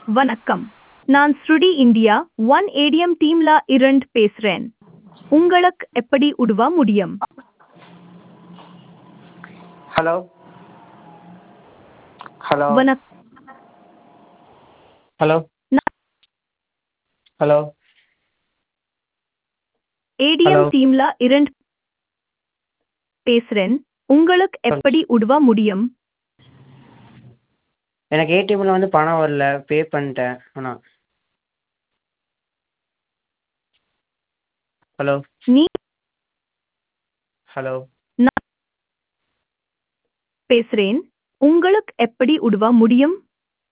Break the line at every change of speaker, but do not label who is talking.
வணக்கம் நான் ஸ்ருடி இந்தியா ஒன் ஏடிஎம் டீம்ல இருந்து பேசுறேன் உங்களுக்கு எப்படி உதவ முடியும்
ஹலோ ஹலோ
வணக்
ஹலோ ஹலோ
ஏடிஎம்
Hello.
டீம்ல இருந்து பேசுறேன் உங்களுக்கு எப்படி உதவ முடியும்
எனக்கு ஏடிஎம்மில் வந்து பணம் வரல பே பண்ணிட்டேன் ஆனால் ஹலோ
நீ
ஹலோ
பேசுறேன் உங்களுக்கு எப்படி உதவ முடியும்